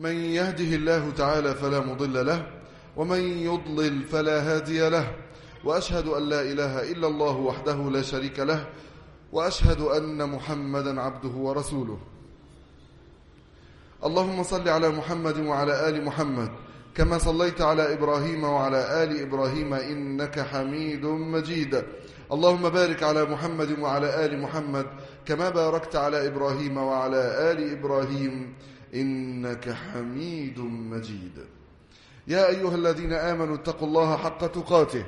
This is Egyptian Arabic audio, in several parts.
من يهده الله تعالى فلا مضل له ومن يضلل فلا هادي له وأشهد أن لا إله إلا الله وحده لا شريك له وأشهد أن محمدا عبده ورسوله اللهم صل على محمد وعلى آل محمد كما صليت على إبراهيم وعلى آل إبراهيم إنك حميد مجيد اللهم بارك على محمد وعلى آل محمد كما باركت على إبراهيم وعلى آل إبراهيم إنك حميد مجيد يا أيها الذين آمنوا اتقوا الله حق تقاته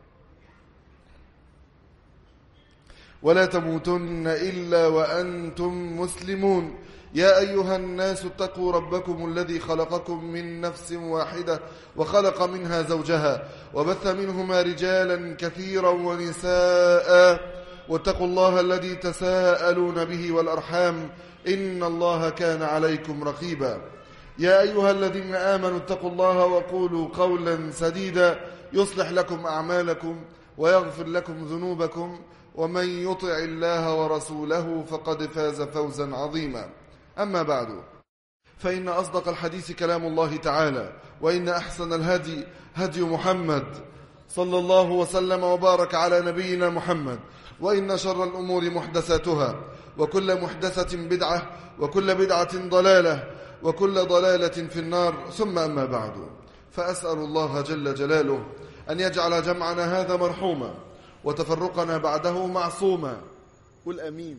ولا تموتن إلا وأنتم مسلمون يا أيها الناس اتقوا ربكم الذي خلقكم من نفس واحدة وخلق منها زوجها وبث منهما رجالا كثيرا ونساء واتقوا الله الذي تساءلون به والأرحام إن الله كان عليكم رقيبا يا أيها الذين آمنوا اتقوا الله وقولوا قولا سديدا يصلح لكم أعمالكم ويغفر لكم ذنوبكم ومن يطع الله ورسوله فقد فاز فوزا عظيما أما بعد فإن أصدق الحديث كلام الله تعالى وإن أحسن الهدي هدي محمد صلى الله وسلم وبارك على نبينا محمد وإن شر الأمور محدثاتها وكل محدثة بدعة وكل بدعة ضلالة وكل ضلالة في النار ثم أما بعد فأسأل الله جل جلاله أن يجعل جمعنا هذا مرحوما وتفرقنا بعده معصوما قل أمين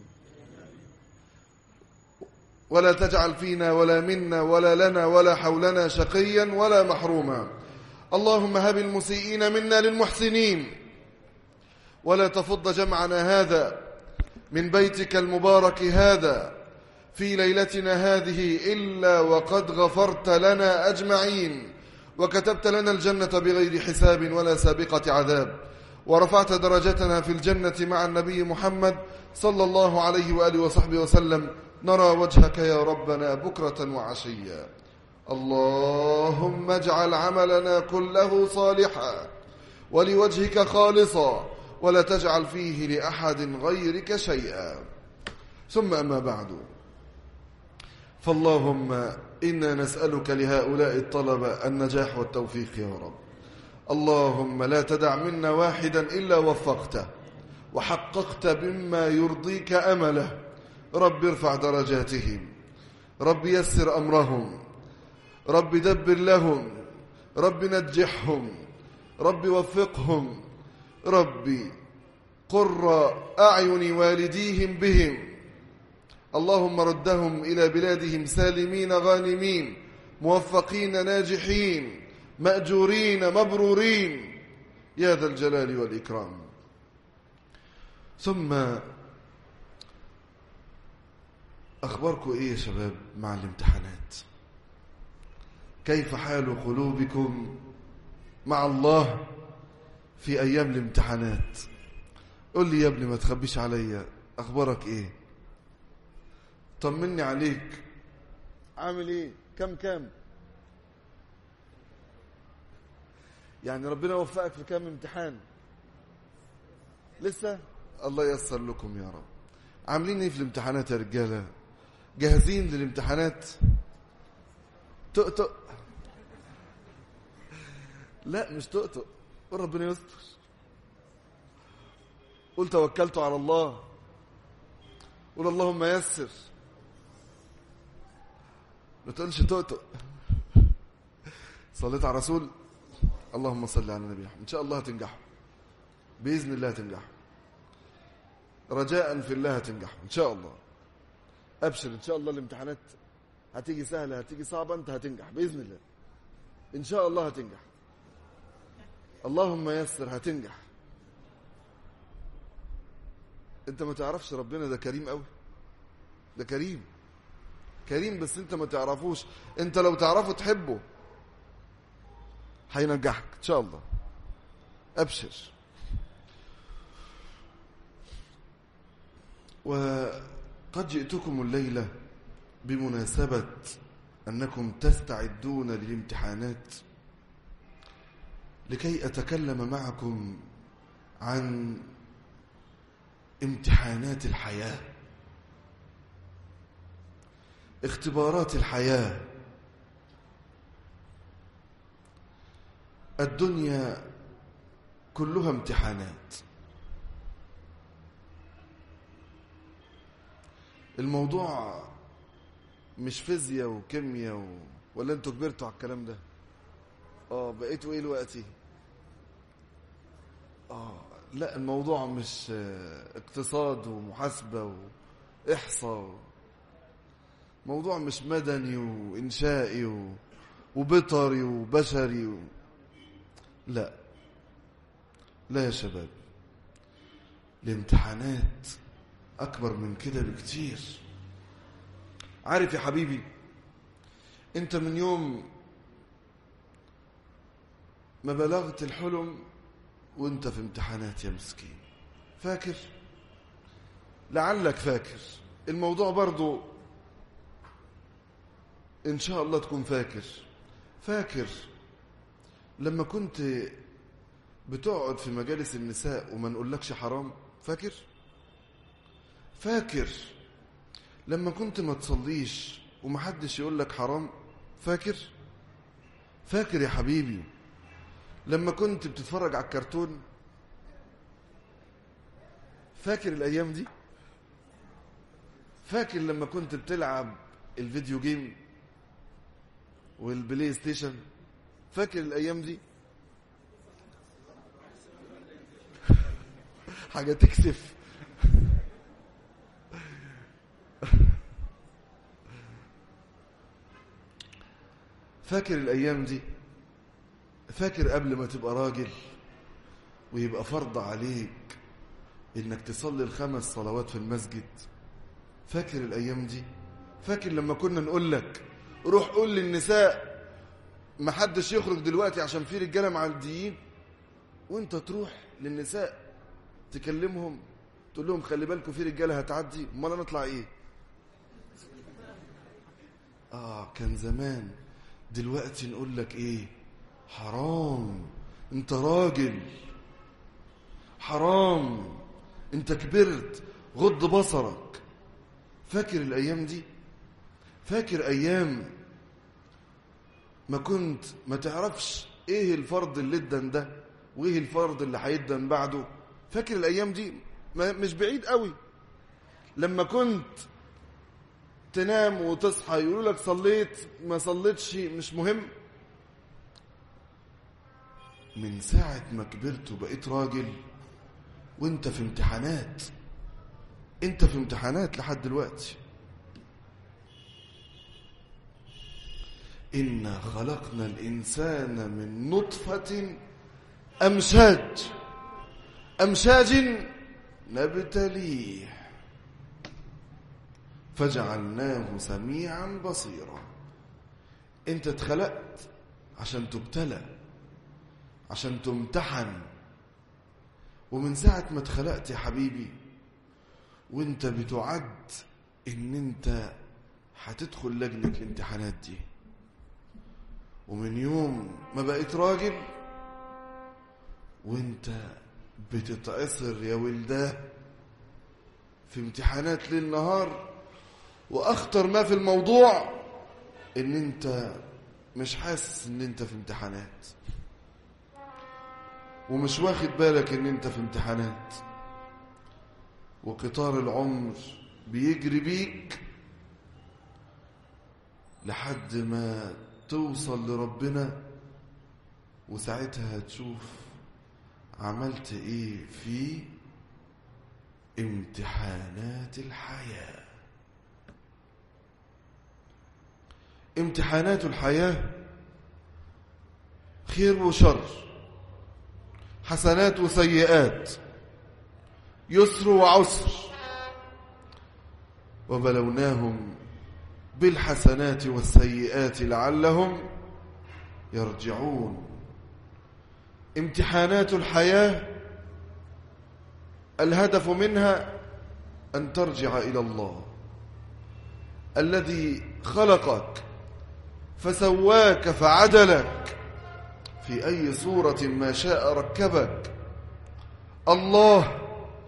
ولا تجعل فينا ولا منا ولا لنا ولا حولنا شقيا ولا محروما اللهم هب المسيئين منا للمحسنين ولا تفض جمعنا هذا من بيتك المبارك هذا في ليلتنا هذه إلا وقد غفرت لنا أجمعين وكتبت لنا الجنة بغير حساب ولا سابقة عذاب ورفعت درجتنا في الجنة مع النبي محمد صلى الله عليه وآله وصحبه وسلم نرى وجهك يا ربنا بكرة وعشيا اللهم اجعل عملنا كله صالحا ولوجهك خالصا ولا تجعل فيه لأحد غيرك شيئا ثم أما بعد فاللهم إنا نسألك لهؤلاء الطلبة النجاح والتوفيق يا رب اللهم لا تدع منا واحدا إلا وفقته وحققت بما يرضيك أمله رب ارفع درجاتهم رب يسر أمرهم رب دبر لهم رب نجحهم رب وفقهم ربي قر أعين والديهم بهم اللهم ردهم إلى بلادهم سالمين غانمين موفقين ناجحين مأجورين مبرورين يا ذا الجلال والإكرام ثم أخباركم إيه يا شباب مع الامتحانات كيف حال قلوبكم مع الله في أيام الامتحانات قل لي يا ابني ما تخبيش عليا أخبارك إيه طمني عليك عامل إيه كم كم يعني ربنا وفقك في كم امتحان لسه الله ييسر لكم يا رب عاملين ايه في الامتحانات يا رجاله جاهزين للامتحانات تقطق لا مش تقطق قول ربنا يستر قول توكلت على الله قول اللهم يسر ما تقولش تقطق صليت على الرسول اللهم صل على النبي ان شاء الله هتنجحوا باذن الله هتنجحوا رجاء في الله هتنجحوا ان شاء الله ابشر ان شاء الله الامتحانات هتيجي سهله هتيجي صعبه انت هتنجح باذن الله ان شاء الله هتنجح اللهم يسر هتنجح انت ما تعرفش ربنا ده كريم قوي ده كريم كريم بس انت ما تعرفوش انت لو تعرفه تحبه هينجحك ان شاء الله ابشر وقد جئتكم الليله بمناسبه انكم تستعدون للامتحانات لكي اتكلم معكم عن امتحانات الحياه اختبارات الحياه الدنيا كلها امتحانات الموضوع مش فيزياء وكيمياء و... ولا انتوا كبرتوا على الكلام ده اه بقيتوا ايه دلوقتي اه لا الموضوع مش آه، اقتصاد ومحاسبة واحصاء موضوع مش مدني وانشائي و... وبيطري وبشري و... لا لا يا شباب الامتحانات أكبر من كده بكتير عارف يا حبيبي أنت من يوم ما بلغت الحلم وانت في امتحانات يا مسكين فاكر لعلك فاكر الموضوع برضو ان شاء الله تكون فاكر فاكر لما كنت بتقعد في مجالس النساء وما نقولكش حرام فاكر فاكر لما كنت ما تصليش ومحدش يقول لك حرام فاكر فاكر يا حبيبي لما كنت بتتفرج على الكرتون فاكر الايام دي فاكر لما كنت بتلعب الفيديو جيم والبلاي ستيشن فاكر الايام دي حاجه تكسف فاكر الايام دي فاكر قبل ما تبقى راجل ويبقى فرض عليك انك تصلي الخمس صلوات في المسجد فاكر الايام دي فاكر لما كنا نقول لك روح قول للنساء ما حدش يخرج دلوقتي عشان في رجاله معديين وانت تروح للنساء تكلمهم تقول لهم خلي بالكم في رجاله هتعدي امال نطلع ايه اه كان زمان دلوقتي نقول لك ايه حرام انت راجل حرام انت كبرت غض بصرك فاكر الايام دي فاكر ايام ما كنت ما تعرفش ايه الفرض اللي ادن ده وايه الفرض اللي هيدن بعده فاكر الايام دي ما مش بعيد قوي لما كنت تنام وتصحى يقولوا لك صليت ما صليتش مش مهم من ساعة ما كبرت وبقيت راجل وانت في امتحانات انت في امتحانات لحد دلوقتي إنا خلقنا الإنسان من نطفة أمشاج أمشاج نبتليه فجعلناه سميعا بصيرا انت اتخلقت عشان تبتلى عشان تمتحن ومن ساعة ما اتخلقت يا حبيبي وانت بتعد ان انت هتدخل لجنة الامتحانات دي ومن يوم ما بقيت راجل وانت بتتعصر يا ولداه في امتحانات ليل نهار واخطر ما في الموضوع ان انت مش حاسس ان انت في امتحانات ومش واخد بالك ان انت في امتحانات وقطار العمر بيجري بيك لحد ما توصل لربنا وساعتها هتشوف عملت ايه في امتحانات الحياه امتحانات الحياة خير وشر حسنات وسيئات يسر وعسر وبلوناهم بالحسنات والسيئات لعلهم يرجعون امتحانات الحياة الهدف منها أن ترجع إلى الله الذي خلقك فسواك فعدلك في أي صورة ما شاء ركبك الله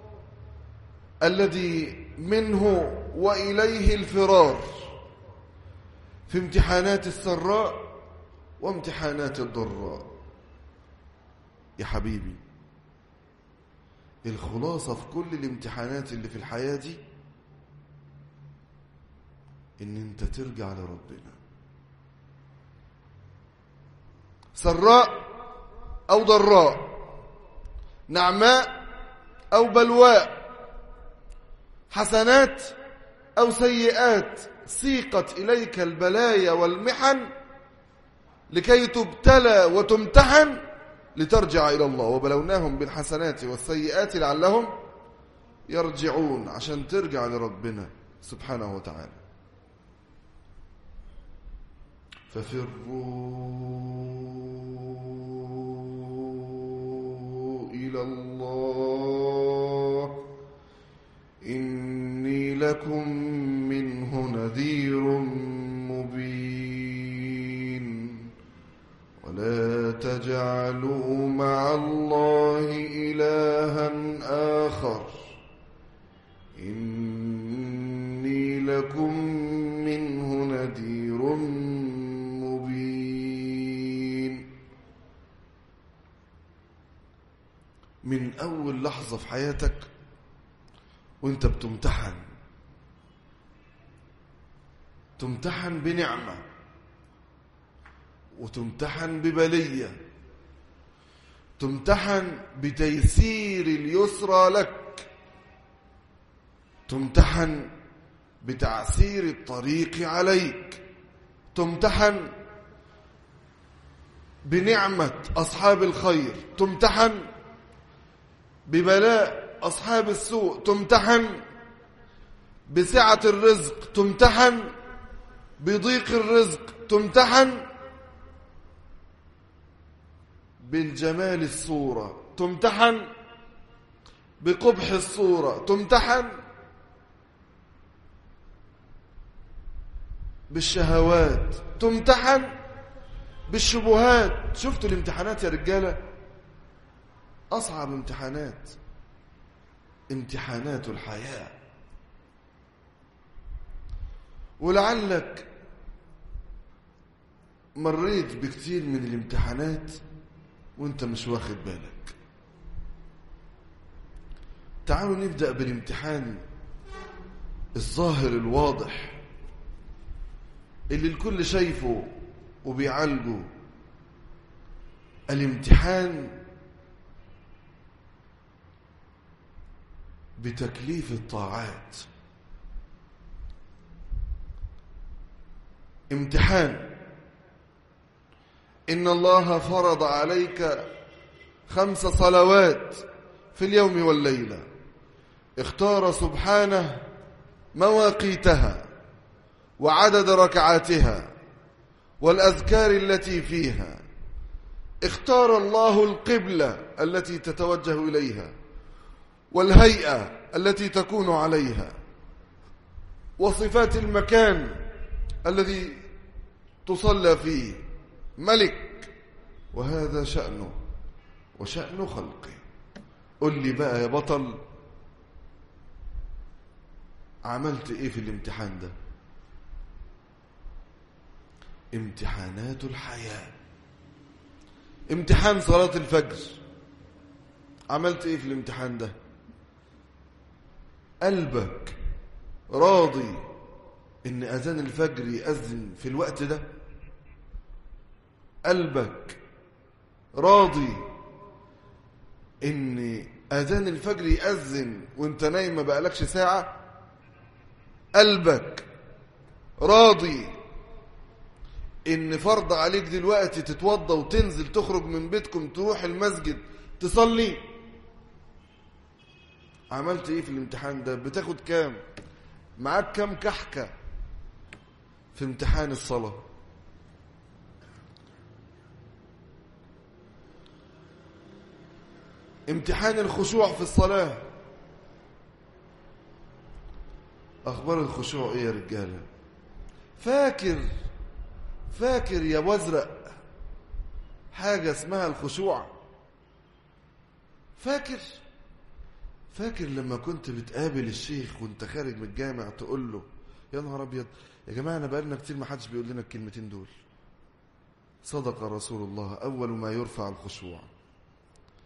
الذي منه وإليه الفرار في امتحانات السراء وامتحانات الضراء يا حبيبي الخلاصة في كل الامتحانات اللي في الحياة دي ان انت ترجع لربنا سراء او ضراء نعماء او بلواء حسنات او سيئات سيقت اليك البلايا والمحن لكي تبتلى وتمتحن لترجع الى الله وبلوناهم بالحسنات والسيئات لعلهم يرجعون عشان ترجع لربنا سبحانه وتعالى ففروا إلى الله إني لكم منه نذير مبين ولا تجعلوا مع الله إلها آخر إني لكم منه نذير مبين من أول لحظة في حياتك وانت بتمتحن تمتحن بنعمة وتمتحن ببلية تمتحن بتيسير اليسرى لك تمتحن بتعسير الطريق عليك تمتحن بنعمة أصحاب الخير تمتحن ببلاء أصحاب السوء تمتحن بسعة الرزق تمتحن بضيق الرزق تمتحن بالجمال الصورة تمتحن بقبح الصورة تمتحن بالشهوات تمتحن بالشبهات شفتوا الامتحانات يا رجالة أصعب امتحانات امتحانات الحياة ولعلك مريت بكثير من الامتحانات وانت مش واخد بالك تعالوا نبدأ بالامتحان الظاهر الواضح اللي الكل شايفه وبيعالجه الامتحان بتكليف الطاعات امتحان إن الله فرض عليك خمس صلوات في اليوم والليلة اختار سبحانه مواقيتها وعدد ركعاتها والأذكار التي فيها اختار الله القبلة التي تتوجه إليها والهيئة التي تكون عليها وصفات المكان الذي تصلى فيه ملك وهذا شأنه وشأن خلقه قل لي بقى يا بطل عملت ايه في الامتحان ده امتحانات الحياة امتحان صلاة الفجر عملت ايه في الامتحان ده قلبك راضي ان اذان الفجر يأذن في الوقت ده قلبك راضي ان اذان الفجر يأذن وانت نايم ما بقالكش ساعة قلبك راضي ان فرض عليك دلوقتي تتوضى وتنزل تخرج من بيتكم تروح المسجد تصلي عملت ايه في الامتحان ده بتاخد كام معاك كام كحكة في امتحان الصلاة امتحان الخشوع في الصلاة أخبار الخشوع إيه يا رجالة فاكر فاكر يا وزرق حاجة اسمها الخشوع فاكر فاكر لما كنت بتقابل الشيخ وانت خارج من الجامع تقول له يا نهار ابيض يا جماعه انا بقالنا كتير ما حدش بيقول لنا الكلمتين دول صدق رسول الله اول ما يرفع الخشوع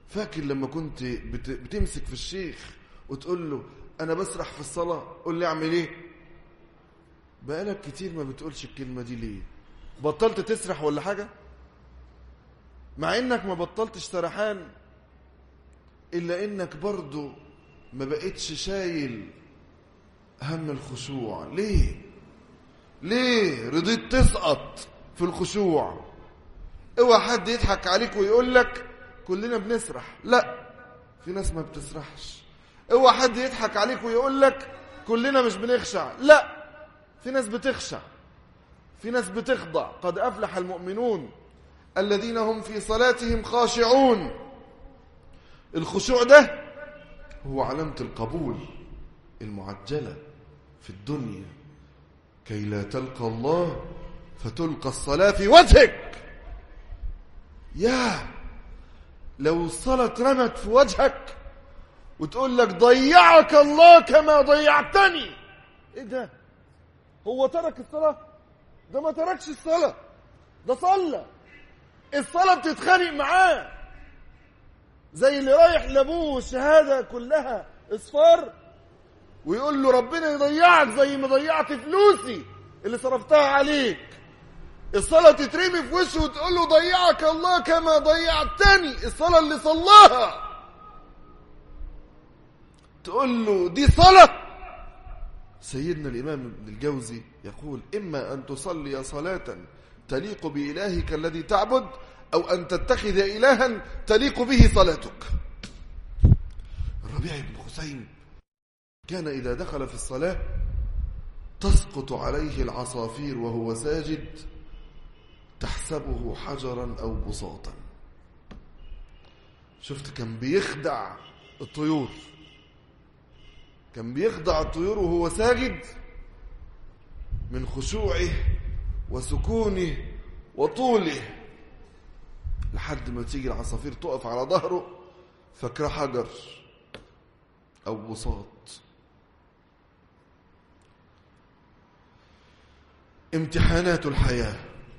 فاكر لما كنت بت... بتمسك في الشيخ وتقول له انا بسرح في الصلاه قول لي اعمل ايه بقالك كتير ما بتقولش الكلمه دي ليه بطلت تسرح ولا حاجه مع انك ما بطلتش سرحان الا انك برضو ما بقتش شايل هم الخشوع ليه ليه رضيت تسقط في الخشوع اوعى حد يضحك عليك ويقول لك كلنا بنسرح لا في ناس ما بتسرحش اوعى حد يضحك عليك ويقول لك كلنا مش بنخشع لا في ناس بتخشع في ناس بتخضع قد افلح المؤمنون الذين هم في صلاتهم خاشعون الخشوع ده هو علامة القبول المعجلة في الدنيا كي لا تلقى الله فتلقى الصلاة في وجهك يا لو الصلاة اترمت في وجهك وتقول لك ضيعك الله كما ضيعتني ايه ده هو ترك الصلاة ده ما تركش الصلاة ده صلى الصلاة بتتخانق معاه زي اللي رايح لابوه الشهادة كلها اصفار ويقول له ربنا يضيعك زي ما ضيعت فلوسي اللي صرفتها عليك الصلاة تترمي في وشه وتقول له ضيعك الله كما ضيعتني الصلاة اللي صلاها تقول له دي صلاة سيدنا الإمام ابن الجوزي يقول إما أن تصلي صلاة تليق بإلهك الذي تعبد أو أن تتخذ إلها تليق به صلاتك الربيع بن حسين كان إذا دخل في الصلاة تسقط عليه العصافير وهو ساجد تحسبه حجرا أو بساطا شفت كان بيخدع الطيور كان بيخدع الطيور وهو ساجد من خشوعه وسكونه وطوله لحد ما تيجي العصافير تقف على ظهره فاكره حجر أو بساط امتحانات الحياة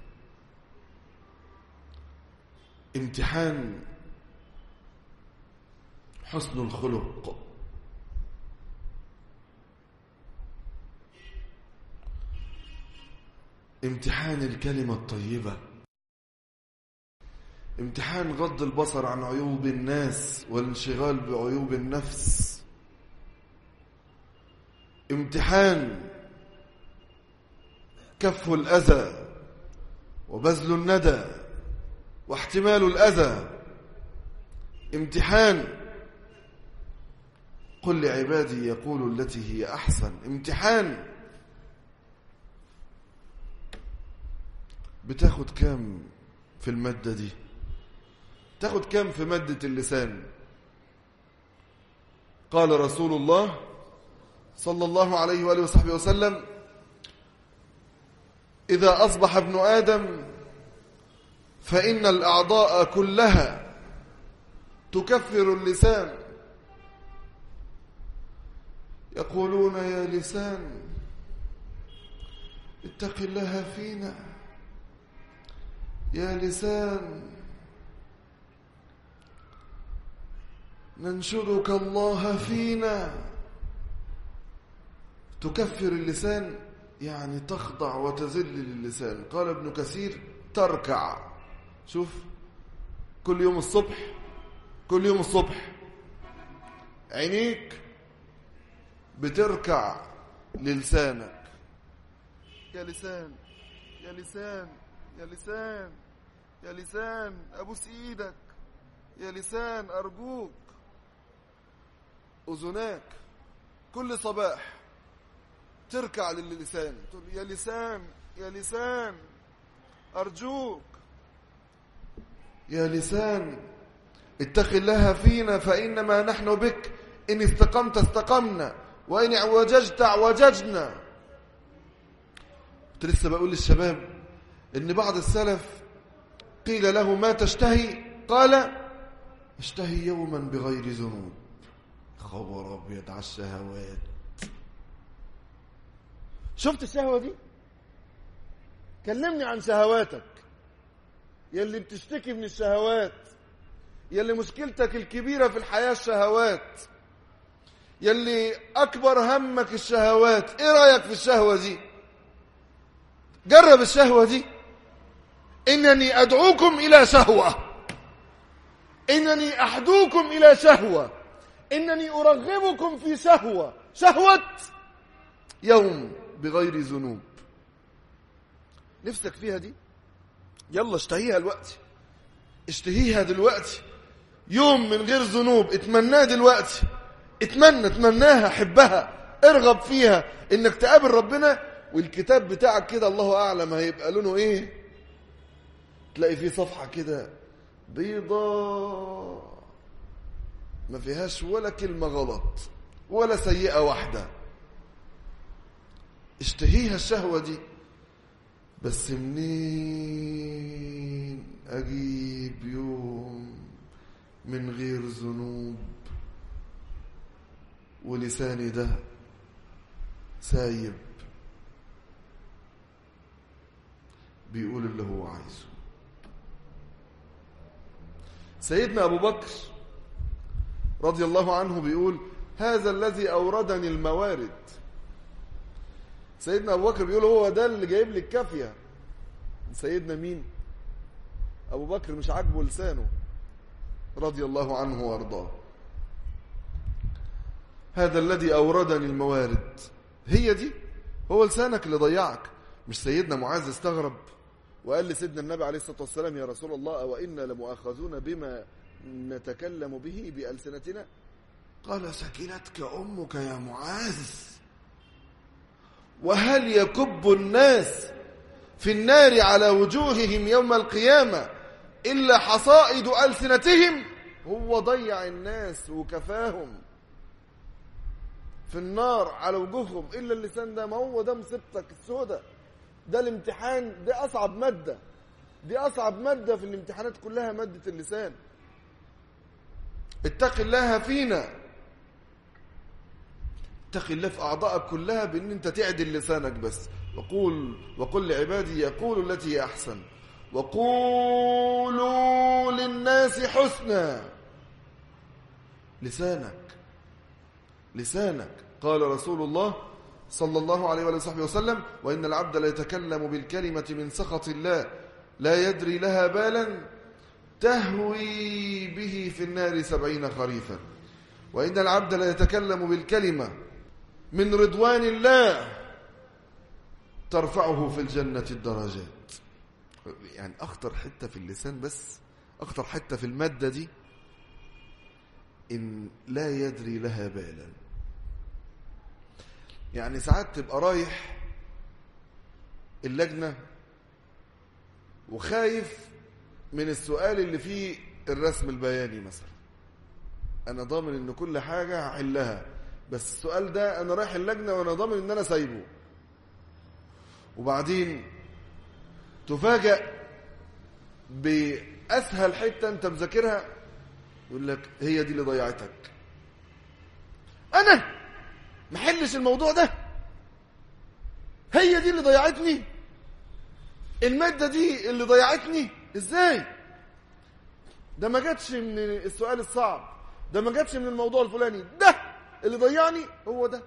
امتحان حسن الخلق امتحان الكلمة الطيبة امتحان غض البصر عن عيوب الناس والانشغال بعيوب النفس امتحان كف الأذى وبذل الندى واحتمال الأذى امتحان قل لعبادي يقول التي هي أحسن امتحان بتاخد كام في المادة دي تاخد كام في مادة اللسان قال رسول الله صلى الله عليه وآله وصحبه وسلم إذا أصبح ابن آدم فإن الأعضاء كلها تكفر اللسان يقولون يا لسان اتق الله فينا يا لسان ننشدك الله فينا تكفر اللسان يعني تخضع وتذل للسان قال ابن كثير تركع شوف كل يوم الصبح كل يوم الصبح عينيك بتركع للسانك يا لسان يا لسان يا لسان يا لسان ابوس ايدك يا لسان ارجوك اذناك كل صباح تركع للسان تقول يا لسان يا لسان ارجوك يا لسان اتق الله فينا فانما نحن بك ان استقمت استقمنا وان اعوججت اعوججنا كنت لسه بقول للشباب ان بعض السلف قيل له ما تشتهي قال اشتهي يوما بغير ذنوب خبر ابيض على الشهوات شفت الشهوه دي كلمني عن شهواتك يلي بتشتكي من الشهوات يلي مشكلتك الكبيرة في الحياة الشهوات يلي أكبر همك الشهوات إيه رأيك في الشهوة دي جرب الشهوة دي إنني أدعوكم إلى شهوة إنني أحدوكم إلى شهوة إنني أرغبكم في شهوة شهوة يوم بغير ذنوب نفسك فيها دي يلا اشتهيها دلوقتي اشتهيها دلوقتي يوم من غير ذنوب اتمناه دلوقتي اتمنى اتمناها حبها ارغب فيها انك تقابل ربنا والكتاب بتاعك كده الله اعلم هيبقى لونه ايه تلاقي فيه صفحة كده بيضاء ما فيهاش ولا كلمة غلط ولا سيئة واحدة اشتهيها الشهوة دي بس منين أجيب يوم من غير ذنوب ولساني ده سايب بيقول اللي هو عايزه سيدنا أبو بكر رضي الله عنه بيقول هذا الذي أوردني الموارد سيدنا أبو بكر بيقول هو ده اللي جايب لي الكافية سيدنا مين أبو بكر مش عاجبه لسانه رضي الله عنه وارضاه هذا الذي أوردني الموارد هي دي هو لسانك اللي ضيعك مش سيدنا معاذ استغرب وقال لسيدنا النبي عليه الصلاة والسلام يا رسول الله وإنا لمؤاخذون بما نتكلم به بألسنتنا قال سكنتك أمك يا معاذ وهل يكب الناس في النار على وجوههم يوم القيامة إلا حصائد ألسنتهم هو ضيع الناس وكفاهم في النار على وجوههم إلا اللسان ده ما هو ده مصيبتك السوداء ده الامتحان ده أصعب مادة دي أصعب مادة في الامتحانات كلها مادة اللسان اتق الله فينا اتق الله في أعضائك كلها بأن أنت تعدل لسانك بس وقول وقل لعبادي يقول التي هي أحسن وقولوا للناس حسنا لسانك لسانك قال رسول الله صلى الله عليه وآله وسلم وإن العبد لا يتكلم بالكلمة من سخط الله لا يدري لها بالا تهوي به في النار سبعين خريفا وإن العبد لا يتكلم بالكلمة من رضوان الله ترفعه في الجنة الدرجات يعني أخطر حتة في اللسان بس أخطر حتة في المادة دي إن لا يدري لها بالا يعني ساعات تبقى رايح اللجنة وخايف من السؤال اللي فيه الرسم البياني مثلا أنا ضامن إن كل حاجة هحلها بس السؤال ده أنا رايح اللجنة وأنا ضامن إن أنا سايبه وبعدين تفاجأ بأسهل حتة أنت مذاكرها يقول لك هي دي اللي ضيعتك أنا ما حلش الموضوع ده هي دي اللي ضيعتني المادة دي اللي ضيعتني ازاي ده ما جاتش من السؤال الصعب ده ما جاتش من الموضوع الفلاني ده اللي ضيعني هو ده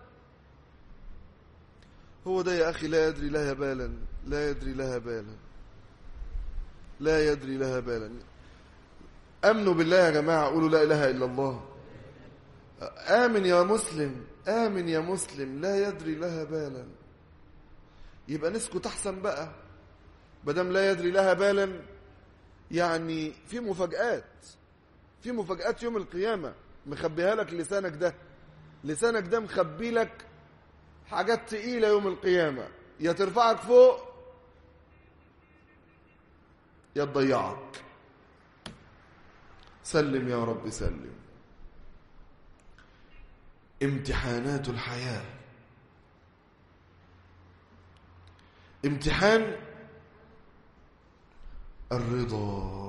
هو ده يا أخي لا يدري لها بالا لا يدري لها بالا لا يدري لها بالا أمنوا بالله يا جماعة قولوا لا إله إلا الله آمن يا مسلم آمن يا مسلم لا يدري لها بالا يبقى نسكت أحسن بقى بدم لا يدري لها بالا يعني في مفاجآت في مفاجآت يوم القيامة مخبيها لك لسانك ده لسانك ده مخبي لك حاجات تقيلة يوم القيامة يا ترفعك فوق يا تضيعك سلم يا رب سلم امتحانات الحياة امتحان الرضا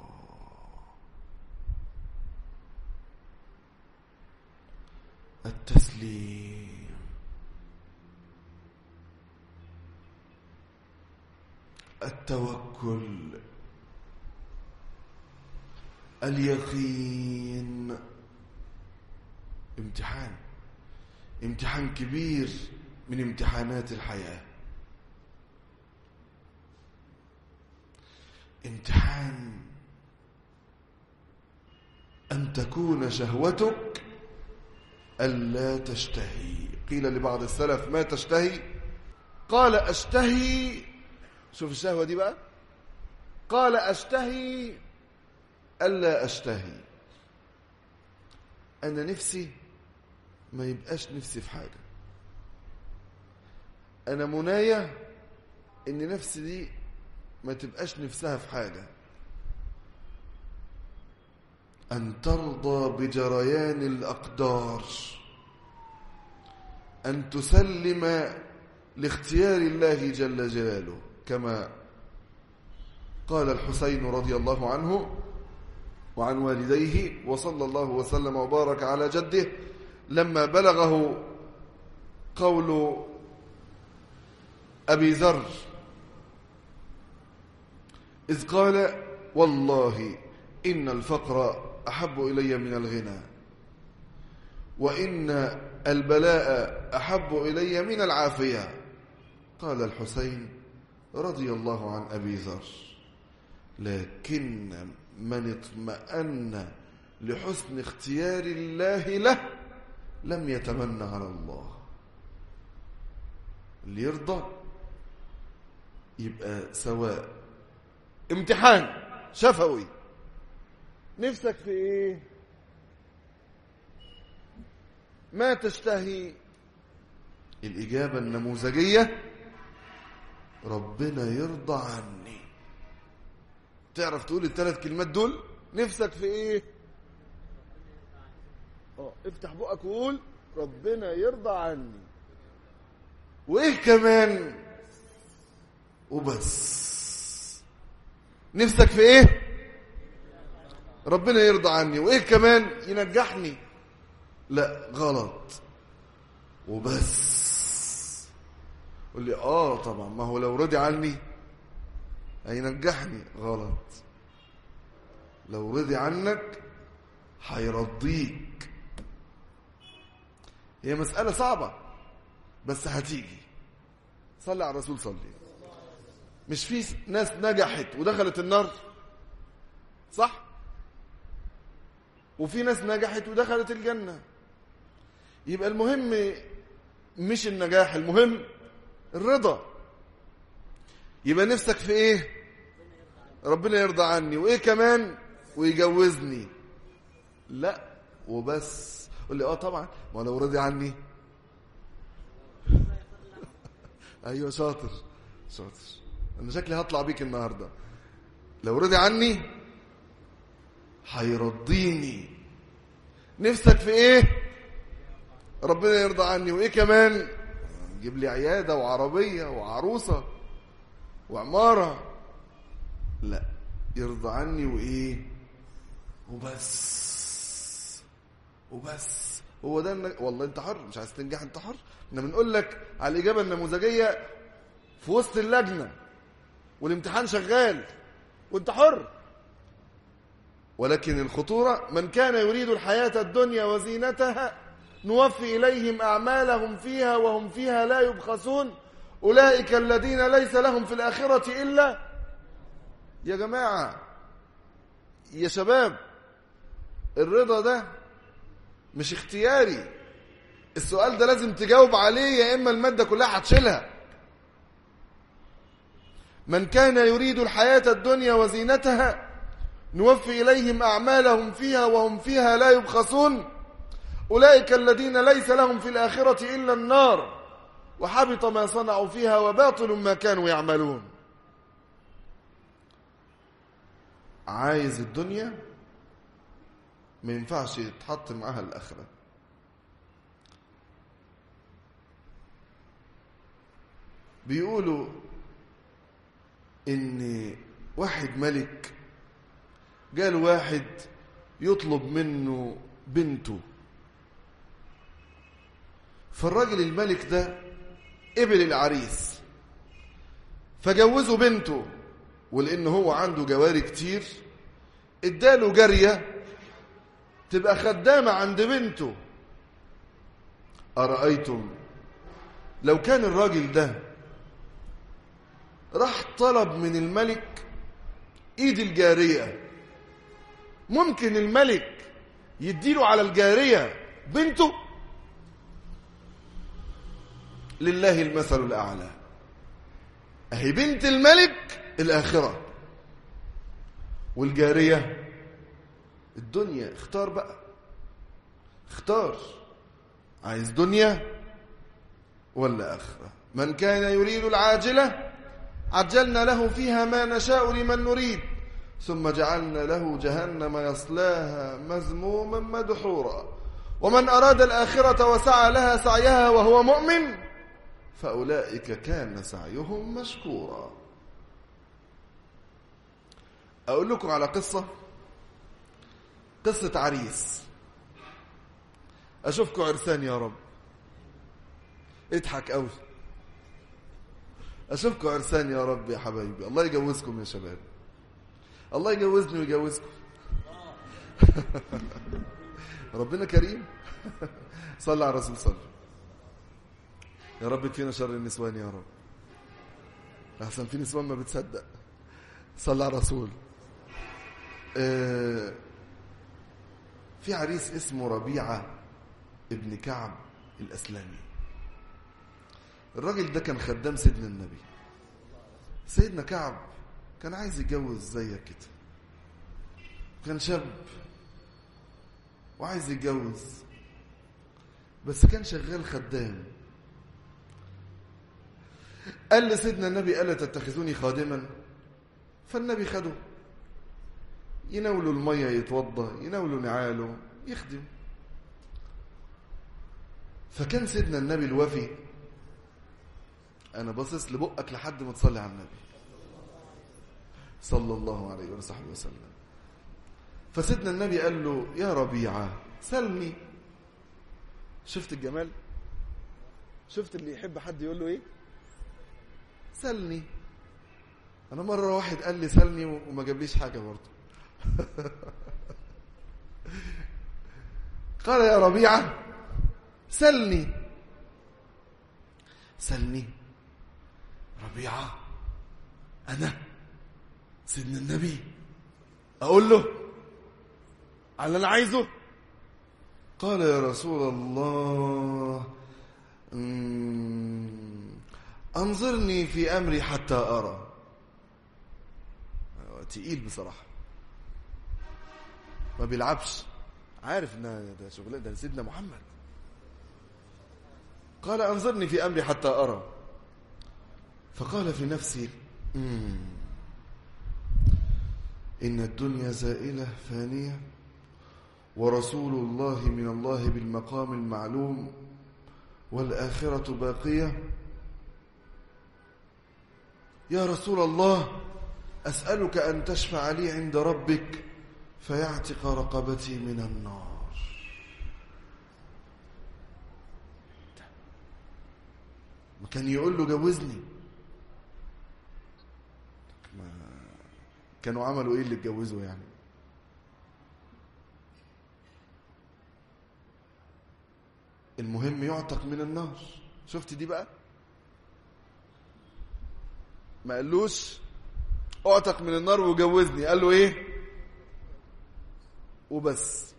التسليم التوكل اليقين امتحان امتحان كبير من امتحانات الحياة امتحان أن تكون شهوتك ألا تشتهي قيل لبعض السلف ما تشتهي قال أشتهي شوف الشهوة دي بقى قال أشتهي ألا أشتهي أنا نفسي ما يبقاش نفسي في حاجة أنا مناية إن نفسي دي ما تبقاش نفسها في حاجة أن ترضى بجريان الأقدار أن تسلم لاختيار الله جل جلاله كما قال الحسين رضي الله عنه وعن والديه وصلى الله وسلم وبارك على جده لما بلغه قول أبي ذر إذ قال والله إن الفقر أحب إلي من الغنى وإن البلاء أحب إلي من العافية قال الحسين رضي الله عن أبي ذر لكن من اطمأن لحسن اختيار الله له لم يتمنى على الله اللي يرضى يبقى سواء امتحان شفوي نفسك في ايه ما تشتهي الإجابة النموذجية ربنا يرضى عني تعرف تقول الثلاث كلمات دول نفسك في ايه اه افتح بقك وقول ربنا يرضى عني وايه كمان وبس نفسك في ايه ربنا يرضى عني وايه كمان ينجحني لا غلط وبس قول لي اه طبعا ما هو لو رضي عني هينجحني غلط لو رضي عنك هيرضيك هي مسألة صعبة بس هتيجي صلي على الرسول صلي مش في ناس نجحت ودخلت النار صح وفي ناس نجحت ودخلت الجنة يبقى المهم مش النجاح المهم الرضا يبقى نفسك في ايه ربنا يرضى عني وايه كمان ويجوزني لا وبس قول لي اه طبعا ما لو رضي عني ايوه شاطر شاطر انا شكلي هطلع بيك النهارده لو رضي عني هيرضيني نفسك في ايه ربنا يرضى عني وايه كمان يجيب لي عياده وعربيه وعروسه وعماره لا يرضى عني وايه وبس وبس هو ده النج... والله انت حر مش عايز تنجح انت حر احنا بنقول لك على الاجابه النموذجيه في وسط اللجنه والامتحان شغال وانت حر ولكن الخطوره من كان يريد الحياه الدنيا وزينتها نوفي اليهم اعمالهم فيها وهم فيها لا يبخسون اولئك الذين ليس لهم في الاخره الا يا جماعه يا شباب الرضا ده مش اختياري السؤال ده لازم تجاوب عليه يا اما الماده كلها هتشيلها من كان يريد الحياه الدنيا وزينتها نوفي اليهم اعمالهم فيها وهم فيها لا يبخسون اولئك الذين ليس لهم في الاخره الا النار وحبط ما صنعوا فيها وباطل ما كانوا يعملون عايز الدنيا ما ينفعش يتحط معاها الآخرة بيقولوا إن واحد ملك قال واحد يطلب منه بنته فالراجل الملك ده قبل العريس فجوزه بنته ولأن هو عنده جواري كتير اداله جارية تبقى خدامة عند بنته أرأيتم لو كان الراجل ده راح طلب من الملك ايد الجارية ممكن الملك يديله على الجارية بنته لله المثل الأعلى أهي بنت الملك الآخرة والجارية الدنيا اختار بقى اختار عايز دنيا ولا آخرة من كان يريد العاجلة عجلنا له فيها ما نشاء لمن نريد ثم جعلنا له جهنم يصلاها مذموما مدحورا ومن أراد الآخرة وسعى لها سعيها وهو مؤمن فأولئك كان سعيهم مشكورا أقول لكم على قصة قصة عريس أشوفكم عرسان يا رب اضحك قوي أشوفكم عرسان يا رب يا حبايبي الله يجوزكم يا شباب الله يجوزني ويجوزكم ربنا كريم صلى على الرسول صلى يا رب فينا شر النسوان يا رب احسن في نسوان ما بتصدق صلى على الرسول آه في عريس اسمه ربيعة ابن كعب الأسلامي الراجل ده كان خدام سيدنا النبي سيدنا كعب كان عايز يتجوز زيك كده كان شاب وعايز يتجوز بس كان شغال خدام قال لسيدنا النبي ألا تتخذوني خادما فالنبي خده يناولوا المية يتوضى يناولوا نعاله يخدم فكان سيدنا النبي الوفي أنا باصص لبقك لحد ما تصلي على النبي صلى الله عليه وصحبه وسلم فسيدنا النبي قال له يا ربيعة سلني شفت الجمال شفت اللي يحب حد يقول له ايه سلني انا مرة واحد قال لي سلني وما جابليش حاجة برضه قال يا ربيعة سلني سلني ربيعة أنا سيدنا النبي أقول له على اللي أنا عايزه قال يا رسول الله أنظرني في أمري حتى أرى تقيل بصراحة ما بيلعبش عارف ان ده شغل ده سيدنا محمد قال انظرني في امري حتى ارى فقال في نفسي مم. ان الدنيا زائله فانيه ورسول الله من الله بالمقام المعلوم والاخره باقيه يا رسول الله اسالك ان تشفع لي عند ربك فيعتق رقبتي من النار ما كان يقول له جوزني ما كانوا عملوا ايه اللي اتجوزوا يعني المهم يعتق من النار شفت دي بقى ما قالوش اعتق من النار وجوزني قال له ايه وبس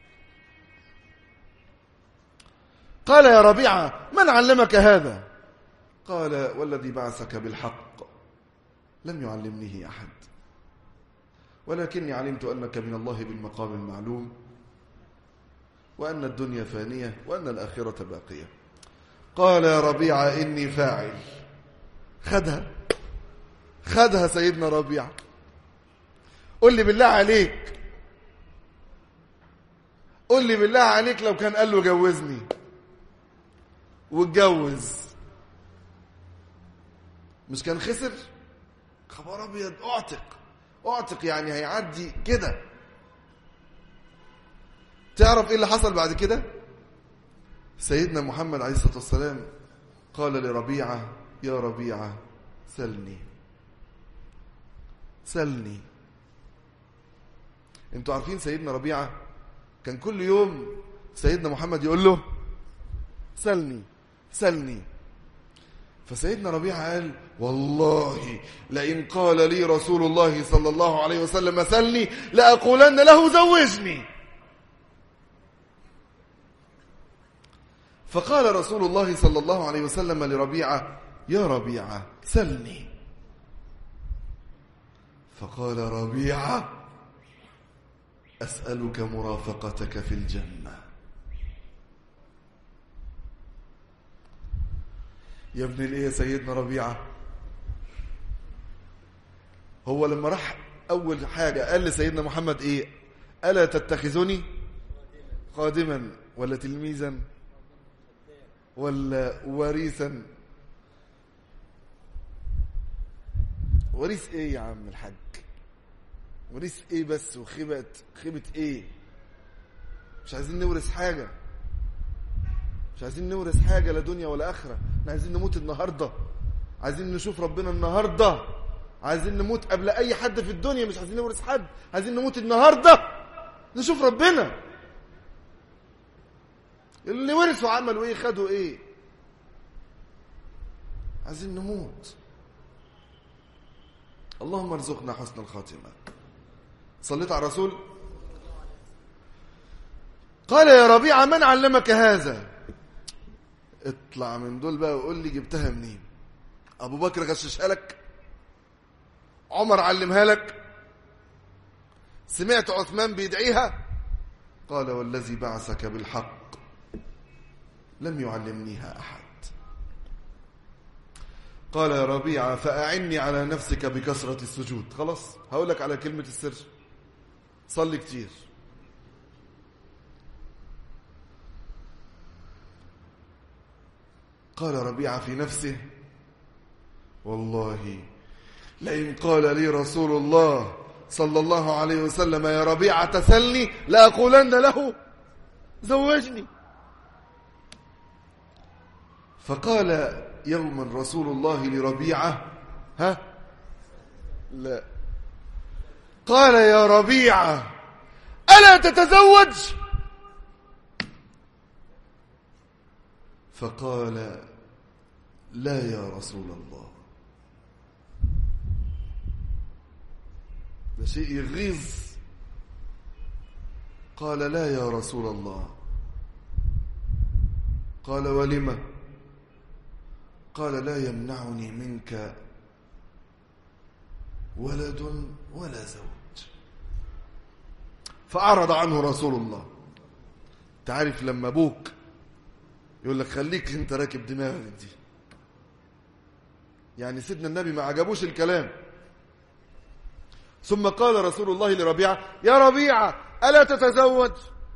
قال يا ربيعة من علمك هذا قال والذي بعثك بالحق لم يعلمنيه أحد ولكني علمت أنك من الله بالمقام المعلوم وأن الدنيا فانية وأن الآخرة باقية قال يا ربيعة إني فاعل خدها خدها سيدنا ربيعة قل لي بالله عليك قل لي بالله عليك لو كان قال له جوزني واتجوز مش كان خسر خبر ابيض اعتق اعتق يعني هيعدي كده تعرف ايه اللي حصل بعد كده سيدنا محمد عليه الصلاه والسلام قال لربيعه يا ربيعه سلني سلني انتوا عارفين سيدنا ربيعة كان كل يوم سيدنا محمد يقول له سلني سلني فسيدنا ربيعة قال والله لئن قال لي رسول الله صلى الله عليه وسلم سلني لأقولن له زوجني فقال رسول الله صلى الله عليه وسلم لربيعة يا ربيعة سلني فقال ربيعة أسألك مرافقتك في الجنة يا ابن الايه يا سيدنا ربيعة هو لما راح أول حاجة قال لسيدنا محمد إيه ألا تتخذني قادما ولا تلميذا ولا وريثا وريث ايه يا عم الحاج وريث ايه بس وخيبة خيبة ايه مش عايزين نورث حاجة مش عايزين نورث حاجة لا دنيا ولا آخرة احنا عايزين نموت النهاردة عايزين نشوف ربنا النهاردة عايزين نموت قبل أي حد في الدنيا مش عايزين نورث حد عايزين نموت النهاردة نشوف ربنا اللي ورثوا عملوا ايه خدوا ايه عايزين نموت اللهم ارزقنا حسن الخاتمة صليت على الرسول قال يا ربيعة من علمك هذا اطلع من دول بقى وقول لي جبتها منين ابو بكر غششها لك عمر علمها لك سمعت عثمان بيدعيها قال والذي بعثك بالحق لم يعلمنيها أحد قال يا ربيعة فأعني على نفسك بكثرة السجود خلاص هقول لك على كلمة السر صلي كتير قال ربيعة في نفسه والله لئن قال لي رسول الله صلى الله عليه وسلم يا ربيعة تسلني لأقولن له زوجني فقال يوما رسول الله لربيعة ها لا قال يا ربيعة ألا تتزوج فقال لا يا رسول الله ده شيء يغيظ قال لا يا رسول الله قال ولم قال لا يمنعني منك ولد ولا زوج فأعرض عنه رسول الله تعرف لما أبوك يقول لك خليك انت راكب دماغك دي يعني سيدنا النبي ما عجبوش الكلام ثم قال رسول الله لربيعة يا ربيعة ألا تتزوج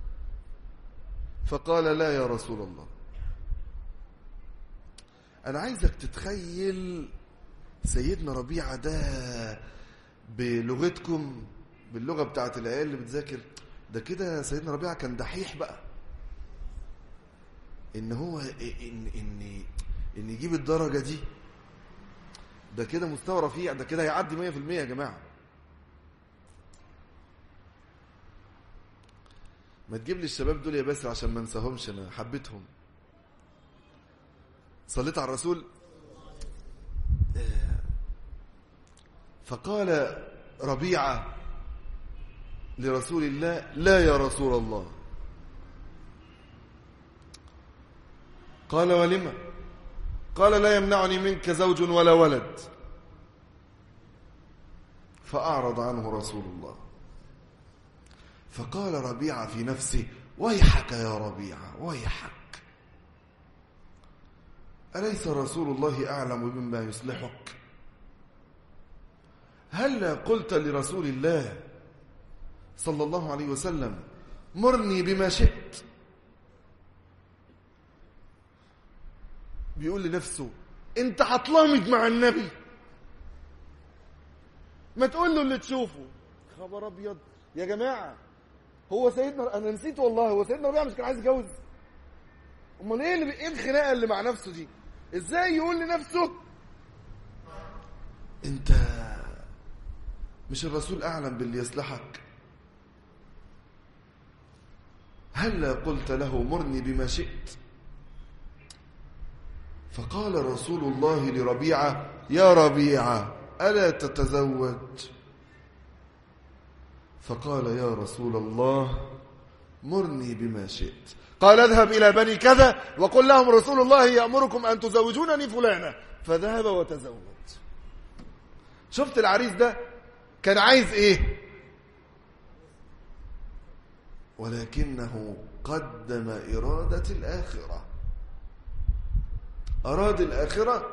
فقال لا يا رسول الله أنا عايزك تتخيل سيدنا ربيعة ده بلغتكم باللغة بتاعت العيال اللي بتذاكر ده كده سيدنا ربيعة كان دحيح بقى ان هو ان ان ان يجيب الدرجة دي ده كده مستوى رفيع ده كده هيعدي 100% يا جماعة ما تجيب لي الشباب دول يا باسل عشان ما انساهمش انا حبيتهم صليت على الرسول فقال ربيعة لرسول الله لا يا رسول الله قال ولم قال لا يمنعني منك زوج ولا ولد فأعرض عنه رسول الله فقال ربيعة في نفسه ويحك يا ربيعة ويحك أليس رسول الله أعلم بما يصلحك هل قلت لرسول الله صلى الله عليه وسلم مرني بما شئت بيقول لنفسه انت هتلامج مع النبي ما تقول له اللي تشوفه خبر ابيض يا جماعه هو سيدنا انا نسيت والله هو سيدنا ربيعه مش كان عايز يتجوز امال ايه اللي ايه الخناقه اللي مع نفسه دي ازاي يقول لنفسه انت مش الرسول اعلم باللي يصلحك هلا قلت له مرني بما شئت فقال رسول الله لربيعة يا ربيعة ألا تتزوج فقال يا رسول الله مرني بما شئت قال اذهب إلى بني كذا وقل لهم رسول الله يأمركم أن تزوجونني فلانة فذهب وتزوج شفت العريس ده كان عايز ايه ولكنه قدم إرادة الآخرة أراد الآخرة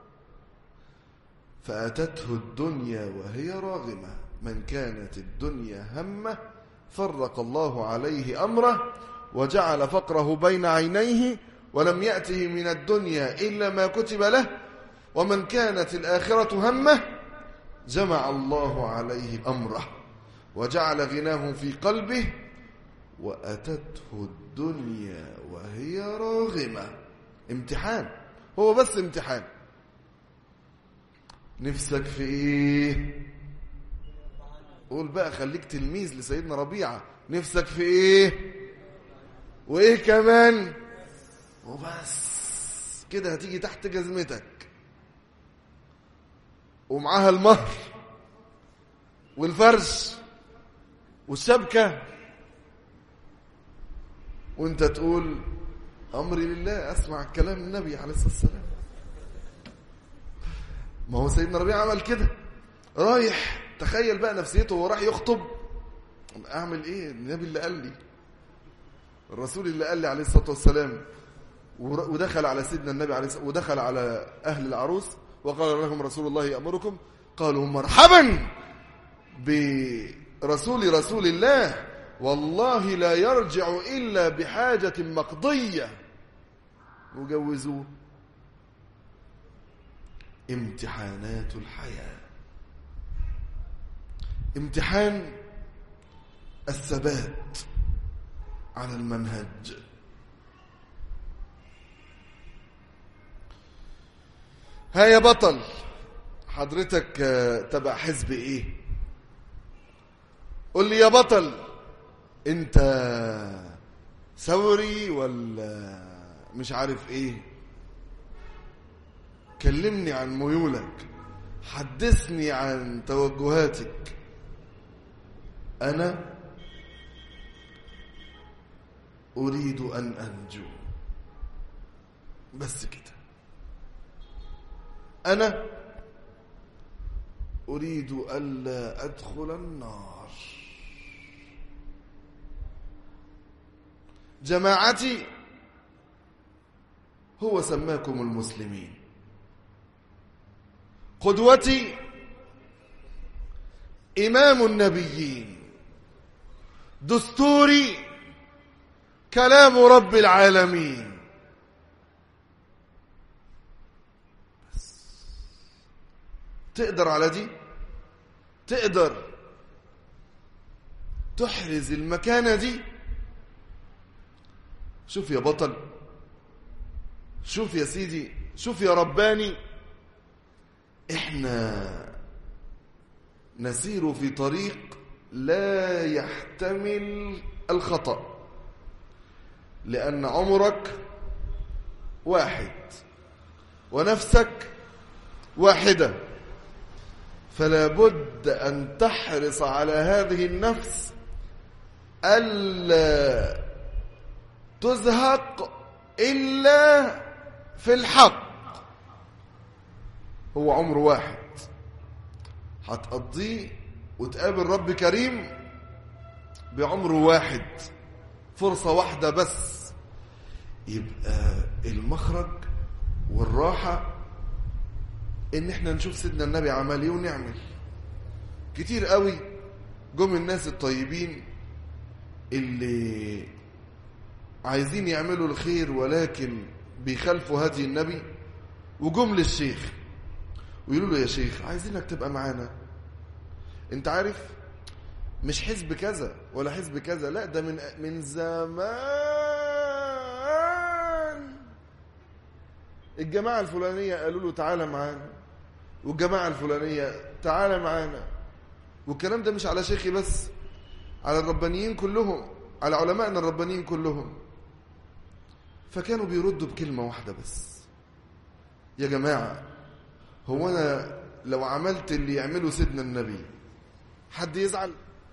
فأتته الدنيا وهي راغمة من كانت الدنيا همه فرق الله عليه أمره وجعل فقره بين عينيه ولم يأته من الدنيا إلا ما كتب له ومن كانت الآخرة همه جمع الله عليه أمره وجعل غناه في قلبه وأتته الدنيا وهي راغمة امتحان هو بس امتحان نفسك في ايه قول بقى خليك تلميذ لسيدنا ربيعة نفسك في ايه وايه كمان وبس كده هتيجي تحت جزمتك ومعاها المهر والفرش والشبكة وانت تقول امري لله اسمع كلام النبي عليه الصلاة والسلام ما هو سيدنا ربيع عمل كده رايح تخيل بقى نفسيته وهو راح يخطب اعمل ايه النبي اللي قال لي الرسول اللي قال لي عليه الصلاه والسلام ودخل على سيدنا النبي عليه الصلاه ودخل على اهل العروس وقال لهم رسول الله يامركم قالوا مرحبا برسول رسول الله والله لا يرجع الا بحاجه مقضيه وجوزوه امتحانات الحياه امتحان الثبات على المنهج ها يا بطل حضرتك تبع حزب ايه قل لي يا بطل انت ثوري ولا مش عارف ايه كلمني عن ميولك حدثني عن توجهاتك أنا أريد أن أنجو بس كده أنا أريد ألا أدخل النار جماعتي هو سماكم المسلمين قدوتي إمام النبيين دستوري كلام رب العالمين بس تقدر على دي تقدر تحرز المكانة دي شوف يا بطل شوف يا سيدي شوف يا رباني احنا نسير في طريق لا يحتمل الخطأ لأن عمرك واحد ونفسك واحدة فلا بد أن تحرص على هذه النفس ألا تزهق إلا في الحق هو عمر واحد هتقضيه وتقابل رب كريم بعمر واحد فرصة واحدة بس يبقى المخرج والراحة ان احنا نشوف سيدنا النبي عمل ايه ونعمل كتير قوي جم الناس الطيبين اللي عايزين يعملوا الخير ولكن بيخالفوا هدي النبي وجم للشيخ ويقولوا له يا شيخ عايزينك تبقى معانا انت عارف مش حزب كذا ولا حزب كذا لا ده من من زمان الجماعة الفلانية قالوا له تعالى معانا والجماعة الفلانية تعالى معانا والكلام ده مش على شيخي بس على الربانيين كلهم على علمائنا الربانيين كلهم فكانوا بيردوا بكلمة واحدة بس يا جماعة هو أنا لو عملت اللي يعمله سيدنا النبي حد يزعل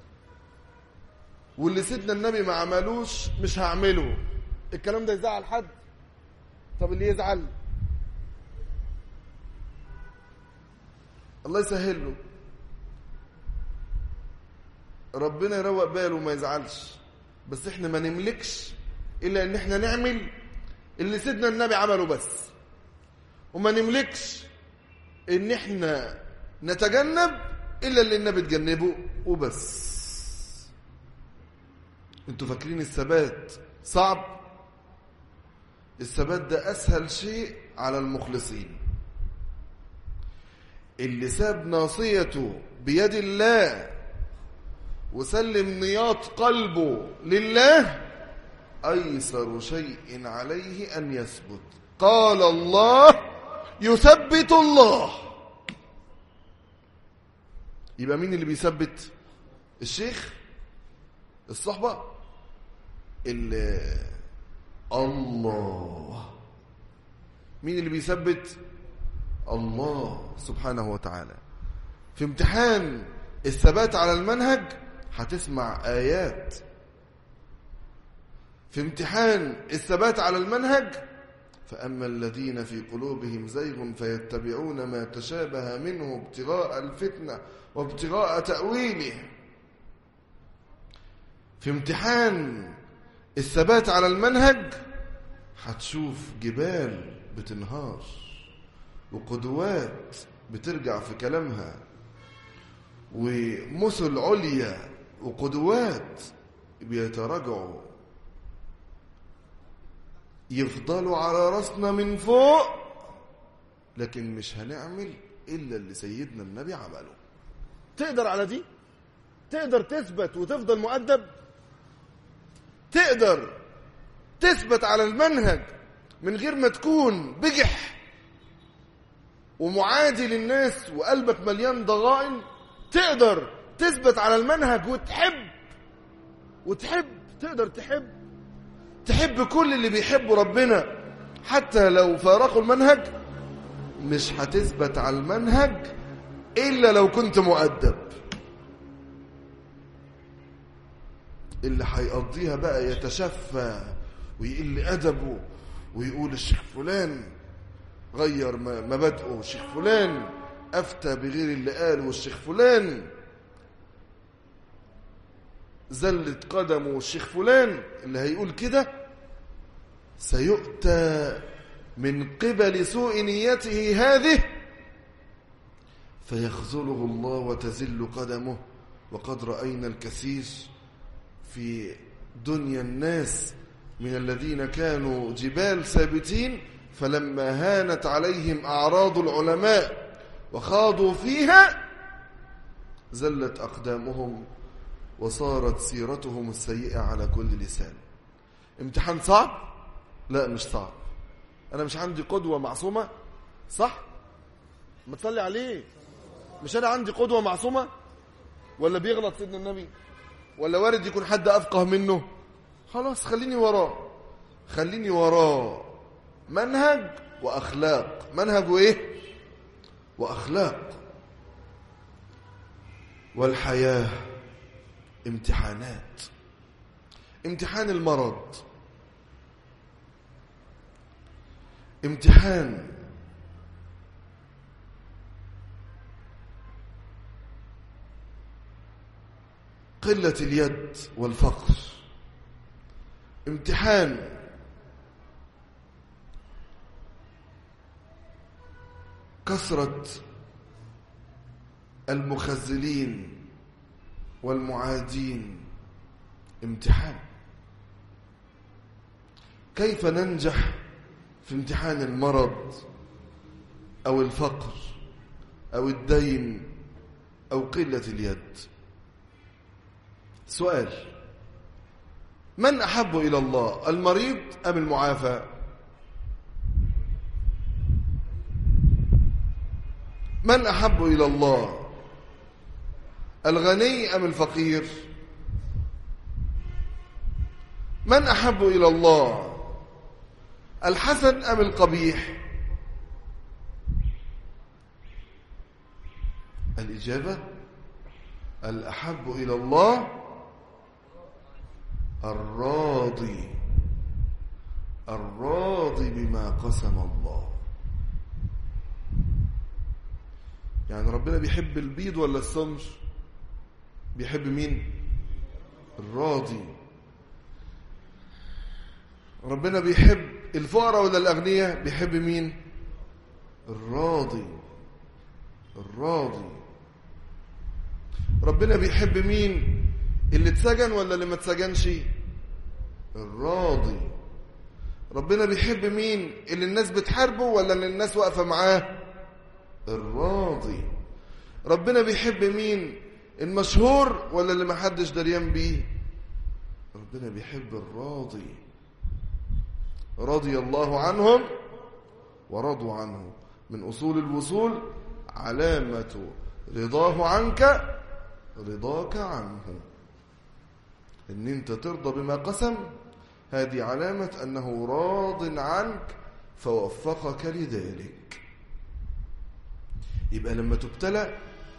واللي سيدنا النبي ما عملوش مش هعمله الكلام ده يزعل حد طب اللي يزعل الله يسهل له ربنا يروق باله وما يزعلش بس احنا ما نملكش الا ان احنا نعمل اللي سيدنا النبي عمله بس وما نملكش ان احنا نتجنب الا اللي النبي تجنبه وبس انتوا فاكرين الثبات صعب الثبات ده اسهل شيء على المخلصين اللي ساب ناصيته بيد الله وسلم نياط قلبه لله أيسر شيء عليه أن يثبت قال الله يثبت الله يبقى مين اللي بيثبت الشيخ الصحبة اللي الله مين اللي بيثبت الله سبحانه وتعالى في امتحان الثبات على المنهج هتسمع آيات في امتحان الثبات على المنهج فأما الذين في قلوبهم زيغ فيتبعون ما تشابه منه ابتغاء الفتنة وابتغاء تأويله في امتحان الثبات على المنهج هتشوف جبال بتنهار وقدوات بترجع في كلامها ومثل عليا وقدوات بيتراجعوا يفضلوا على راسنا من فوق لكن مش هنعمل إلا اللي سيدنا النبي عمله تقدر على دي تقدر تثبت وتفضل مؤدب تقدر تثبت على المنهج من غير ما تكون بجح ومعادي للناس وقلبك مليان ضغائن تقدر تثبت على المنهج وتحب وتحب تقدر تحب تحب كل اللي بيحبوا ربنا حتى لو فارقوا المنهج مش هتثبت على المنهج إلا لو كنت مؤدب اللي هيقضيها بقى يتشفى ويقل أدبه ويقول الشيخ فلان غير مبادئه الشيخ فلان أفتى بغير اللي قاله الشيخ فلان زلت قدمه الشيخ فلان اللي هيقول كده سيؤتى من قبل سوء نيته هذه فيخذله الله وتزل قدمه وقد رأينا الكثير في دنيا الناس من الذين كانوا جبال ثابتين فلما هانت عليهم أعراض العلماء وخاضوا فيها زلت أقدامهم وصارت سيرتهم السيئة على كل لسان امتحان صعب؟ لا مش صعب أنا مش عندي قدوة معصومة صح؟ ما تصلي عليه مش أنا عندي قدوة معصومة ولا بيغلط سيدنا النبي ولا وارد يكون حد أفقه منه خلاص خليني وراه خليني وراه منهج وأخلاق منهج وإيه وأخلاق والحياة امتحانات امتحان المرض امتحان قلة اليد والفقر امتحان كثرة المخزلين والمعادين امتحان كيف ننجح في امتحان المرض أو الفقر أو الدين أو قلة اليد سؤال من أحب إلى الله المريض أم المعافى من أحب إلى الله الغني أم الفقير من أحب إلى الله الحسن أم القبيح الإجابة الأحب إلى الله الراضي الراضي بما قسم الله يعني ربنا بيحب البيض ولا السمر بيحب مين الراضي ربنا بيحب الفقراء ولا الأغنياء بيحب مين الراضي الراضي ربنا بيحب مين اللي اتسجن ولا اللي ما اتسجنش الراضي ربنا بيحب مين اللي الناس بتحاربه ولا اللي الناس واقفه معاه الراضي ربنا بيحب مين المشهور ولا اللي ما حدش دريان بيه ربنا بيحب الراضي رضي الله عنهم ورضوا عنه من أصول الوصول علامة رضاه عنك رضاك عنه ان انت ترضى بما قسم هذه علامة أنه راض عنك فوفقك لذلك يبقى لما تبتلى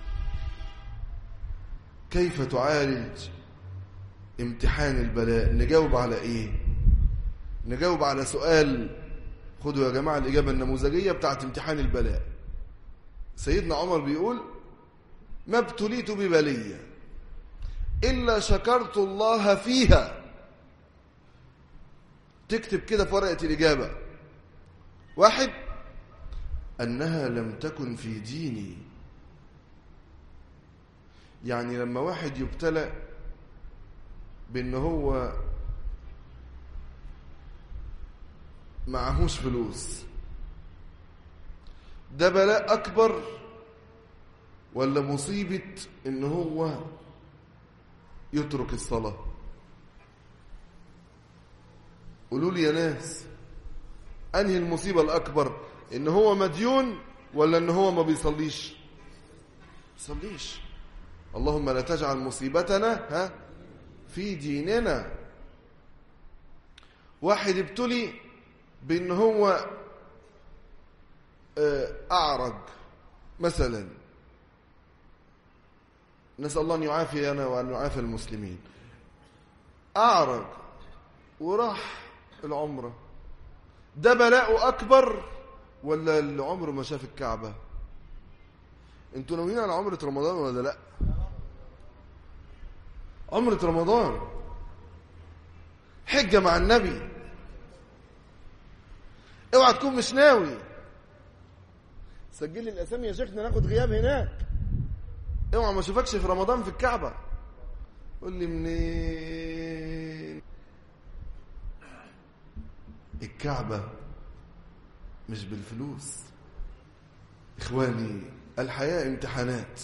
كيف تعالج امتحان البلاء نجاوب على ايه نجاوب على سؤال خدوا يا جماعة الإجابة النموذجية بتاعت امتحان البلاء سيدنا عمر بيقول ما ابتليت ببلية إلا شكرت الله فيها تكتب كده في ورقة الإجابة واحد أنها لم تكن في ديني يعني لما واحد يبتلى بأن هو معهوش فلوس ده بلاء أكبر ولا مصيبة إن هو يترك الصلاة قولوا لي يا ناس أنهي المصيبة الأكبر إن هو مديون ولا إن هو ما بيصليش بيصليش اللهم لا تجعل مصيبتنا ها في ديننا واحد ابتلي بان هو اعرج مثلا نسال الله ان يعافينا وان يعافي المسلمين اعرج وراح العمره ده بلاء اكبر ولا اللي عمره ما شاف الكعبه انتوا ناويين على عمره رمضان ولا لا عمره رمضان حجه مع النبي اوعى تكون مش ناوي سجل لي الاسامي يا شيخنا ناخد غياب هناك اوعى ما اشوفكش في رمضان في الكعبه قول لي منين الكعبه مش بالفلوس اخواني الحياه امتحانات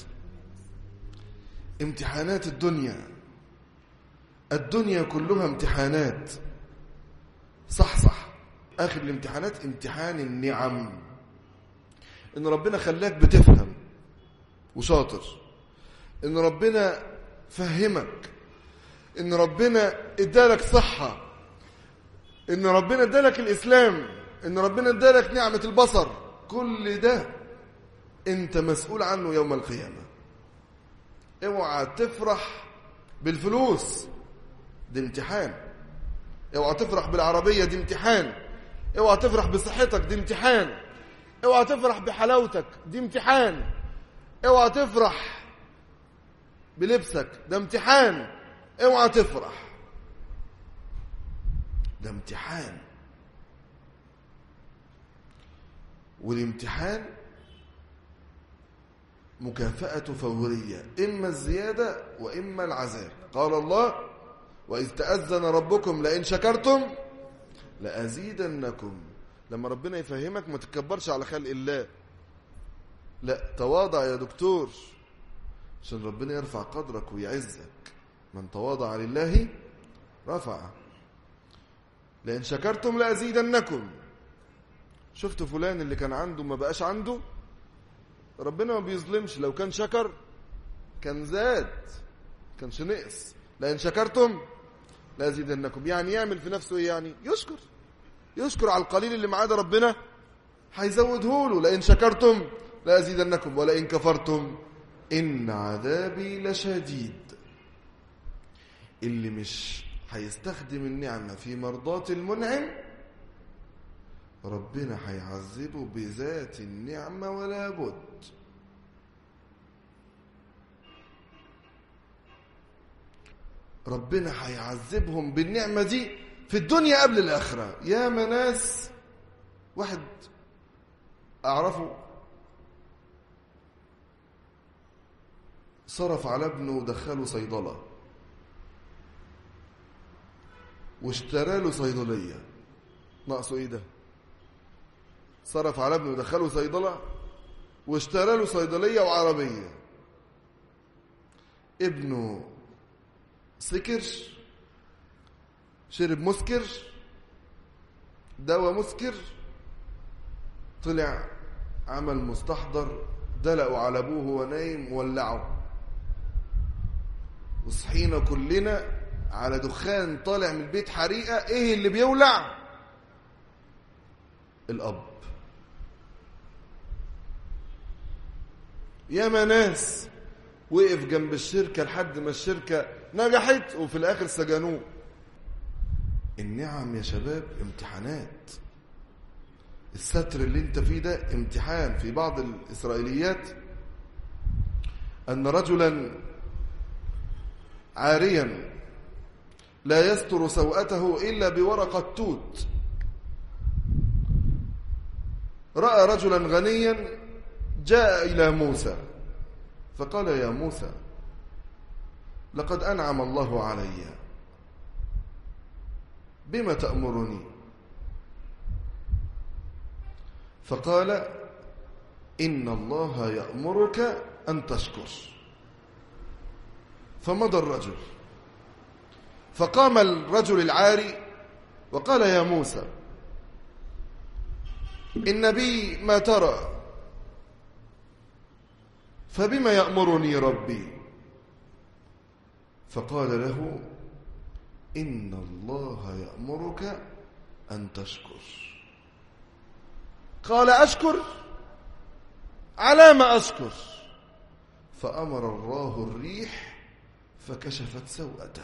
امتحانات الدنيا الدنيا كلها امتحانات صح صح آخر الامتحانات امتحان النعم إن ربنا خلاك بتفهم وشاطر إن ربنا فهمك إن ربنا ادالك صحة إن ربنا ادالك الإسلام إن ربنا ادالك نعمة البصر كل ده أنت مسؤول عنه يوم القيامة اوعى تفرح بالفلوس دي امتحان اوعى تفرح بالعربية دي امتحان اوعى تفرح بصحتك دي امتحان اوعى تفرح بحلاوتك دي امتحان اوعى تفرح بلبسك ده امتحان اوعى تفرح ده امتحان والامتحان مكافأة فورية إما الزيادة وإما العذاب قال الله وإذ تأذن ربكم لئن شكرتم لأزيدنكم لما ربنا يفهمك ما تتكبرش على خلق الله لا تواضع يا دكتور عشان ربنا يرفع قدرك ويعزك من تواضع لله رفع لئن شكرتم لأزيدنكم شفت فلان اللي كان عنده ما بقاش عنده ربنا ما بيظلمش لو كان شكر كان زاد كانش نقص لئن شكرتم لأزيدنكم يعني يعمل في نفسه إيه يعني يشكر يشكر على القليل اللي معاه ده ربنا هيزوده له لئن شكرتم لأزيدنكم ولئن كفرتم إن عذابي لشديد اللي مش هيستخدم النعمة في مرضاة المنعم ربنا هيعذبه بذات النعمة ولا بد ربنا هيعذبهم بالنعمة دي في الدنيا قبل الآخرة يا ناس واحد أعرفه صرف على ابنه ودخله صيدلة واشترى له صيدلية ناقصه ايه ده صرف على ابنه ودخله صيدلة واشترى له صيدلية وعربية ابنه سكر شرب مسكر دواء مسكر طلع عمل مستحضر دلقوا على ابوه وهو نايم ولعه وصحينا كلنا على دخان طالع من البيت حريقه ايه اللي بيولع الاب ياما ناس وقف جنب الشركه لحد ما الشركه نجحت وفي الاخر سجنوه النعم يا شباب امتحانات الستر اللي انت فيه ده امتحان في بعض الإسرائيليات أن رجلا عاريا لا يستر سوءته إلا بورقة توت رأى رجلا غنيا جاء إلى موسى فقال يا موسى لقد أنعم الله علي بما تأمرني فقال إن الله يأمرك أن تشكر فمضى الرجل فقام الرجل العاري وقال يا موسى إن بي ما ترى فبما يأمرني ربي فقال له إن الله يأمرك أن تشكر قال أشكر على ما أشكر فأمر الله الريح فكشفت سوءته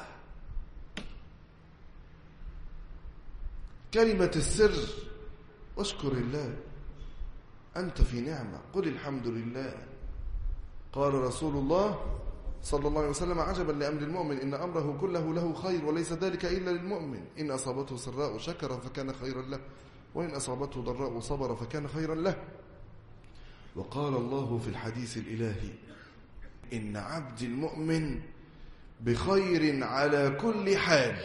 كلمة السر اشكر الله أنت في نعمة قل الحمد لله قال رسول الله صلى الله عليه وسلم عجبا لأمر المؤمن إن أمره كله له خير وليس ذلك إلا للمؤمن إن أصابته سراء شكر فكان خيرا له وإن أصابته ضراء صبر فكان خيرا له وقال الله في الحديث الإلهي إن عبد المؤمن بخير على كل حال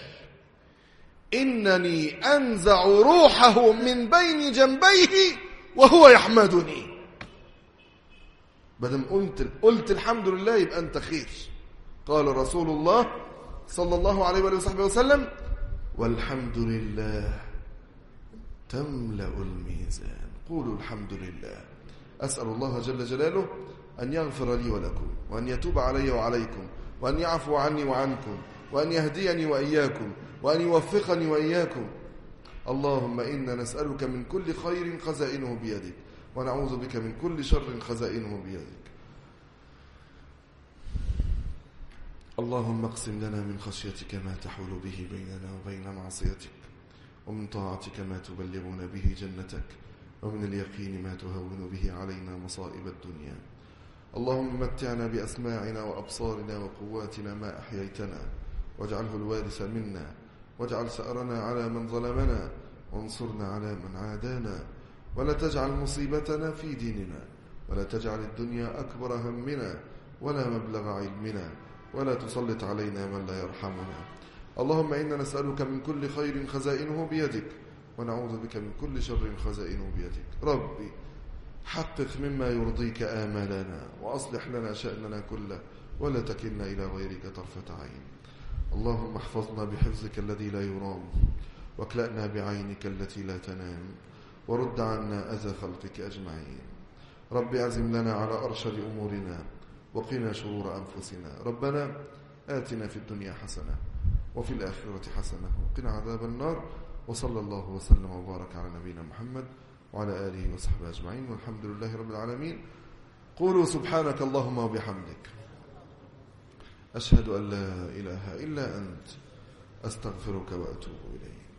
إنني أنزع روحه من بين جنبيه وهو يحمدني بدم قلت قلت الحمد لله يبقى أنت خير قال رسول الله صلى الله عليه وآله وصحبه وسلم والحمد لله تملأ الميزان قولوا الحمد لله أسأل الله جل جلاله أن يغفر لي ولكم وأن يتوب علي وعليكم وأن يعفو عني وعنكم وأن يهديني وإياكم وأن يوفقني وإياكم اللهم إنا نسألك من كل خير خزائنه بيدك ونعوذ بك من كل شر خزائنه بيدك اللهم اقسم لنا من خشيتك ما تحول به بيننا وبين معصيتك ومن طاعتك ما تبلغنا به جنتك ومن اليقين ما تهون به علينا مصائب الدنيا اللهم متعنا بأسماعنا وأبصارنا وقواتنا ما أحييتنا واجعله الوارث منا واجعل سأرنا على من ظلمنا وانصرنا على من عادانا ولا تجعل مصيبتنا في ديننا ولا تجعل الدنيا أكبر همنا ولا مبلغ علمنا ولا تسلط علينا من لا يرحمنا اللهم إنا نسألك من كل خير خزائنه بيدك ونعوذ بك من كل شر خزائنه بيدك ربي حقق مما يرضيك آمالنا وأصلح لنا شأننا كله ولا تكلنا إلى غيرك طرفة عين اللهم احفظنا بحفظك الذي لا يرام واكلأنا بعينك التي لا تنام ورد عنا أذى خلقك أجمعين رب أعزم لنا على أرشد أمورنا وقنا شرور أنفسنا ربنا آتنا في الدنيا حسنة وفي الآخرة حسنة وقنا عذاب النار وصلى الله وسلم وبارك على نبينا محمد وعلى آله وصحبه أجمعين والحمد لله رب العالمين قولوا سبحانك اللهم وبحمدك أشهد أن لا إله إلا أنت أستغفرك وأتوب إليك